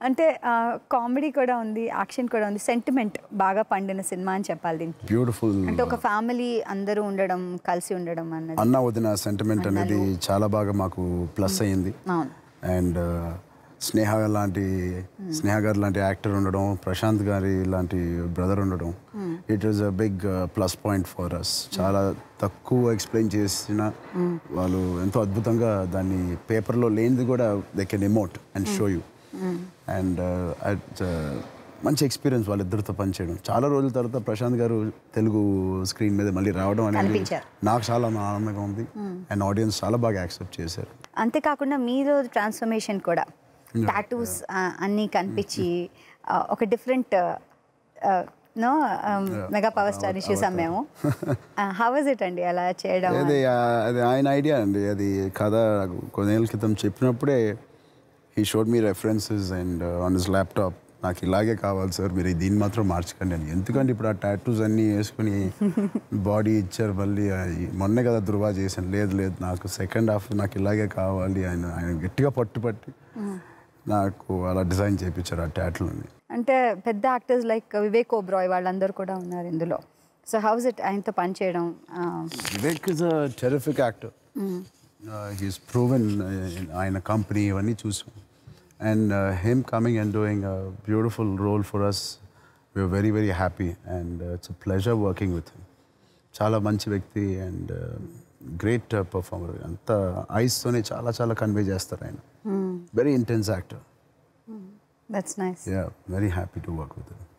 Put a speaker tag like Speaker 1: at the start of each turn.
Speaker 1: అంటే కామెడీ కూడా ఉంది యాక్షన్ కూడా ఉంది సెంటిమెంట్ బాగా పండిన సినిమా అని చెప్పాలి దీనికి
Speaker 2: బ్యూటిఫుల్
Speaker 1: అంటే ఒక ఫ్యామిలీ అందరూ ఉండడం కలిసి ఉండడం అన్నది
Speaker 2: అన్న వదిన సెంటిమెంట్ అనేది చాలా బాగా మాకు ప్లస్ అయ్యింది
Speaker 1: అవును
Speaker 2: అండ్ స్నేహ లాంటి స్నేహ గారు లాంటి యాక్టర్ ఉండడం ప్రశాంత్ గారి లాంటి బ్రదర్ ఉండడం it is a big plus point for us చాలా తక్కువ ఎక్స్ప్లెయిన్ చేసిన వాళ్ళు ఎంతో అద్భుతంగా దాన్ని పేపర్లో లేనిది కూడా they can emote and show you and మంచి ఎక్స్పీరియన్స్ వాళ్ళిద్దరితో పనిచేయడం చాలా రోజుల తర్వాత ప్రశాంత్ గారు తెలుగు స్క్రీన్ మీద మళ్ళీ రావడం అనేది
Speaker 1: కనిపించారు.
Speaker 2: నాకు చాలా ఆనందంగా ఉంది అండ్ ఆడియన్స్ చాలా బాగా యాక్సెప్ట్ చేశారు
Speaker 1: అంతేకాకుండా మీరు ట్రాన్స్ఫర్మేషన్ కూడా టాటూస్ అన్నీ కనిపించి ఆ, ఒక different no mega power star చూసాం మేము హౌ ఇస్ ఇట్ అండి అలా చేయడం
Speaker 2: అది ఆ- అది ఆయన ఐడియా అండి అది కథ నాకు కొన్నేళ్ళ క్రితం చెప్పినప్పుడే ఈ showed me references and on his laptop నాకు ఇలాగే కావాలి సార్ మీరు దీన్ని మాత్రం మార్చకండి అని ఎందుకంటే ఇప్పుడు ఆ టాటూస్ అన్నీ వేసుకుని బాడీ ఇచ్చారు మళ్ళీ ఆ- మొన్నే కదా ధృవ చేశాను లేదు లేదు నాకు సెకండ్ హాఫ్ నాకు ఇలాగే కావాలి ఆయన ఆయన గట్టిగా పట్టుపట్టి నాకు అలా డిజైన్ చేయించారు ఆ టాటూలని
Speaker 1: అంటే పెద్ద యాక్టర్స్ లైక్ వివేక్ ఓబ్రాయ్ వాళ్ళందరూ కూడా ఉన్నారు ఇందులో సో హౌస్ ఇట్ ఆయనతో పనిచేయడం ఆ,
Speaker 2: Vivek is a terrific actor he's proven ఆయన కంపెనీ ఇవన్నీ చూసాం and him coming and doing beautiful role for us we're very very happy and it's a pleasure working with him చాలా మంచి వ్యక్తి అండ్ గ్రేట్ పర్ఫార్మర్ అంత ఐస్తోనే చాలా చాలా కన్వే చేస్తారు ఆయన very intense actor
Speaker 1: that's nice
Speaker 2: yeah very happy to work with him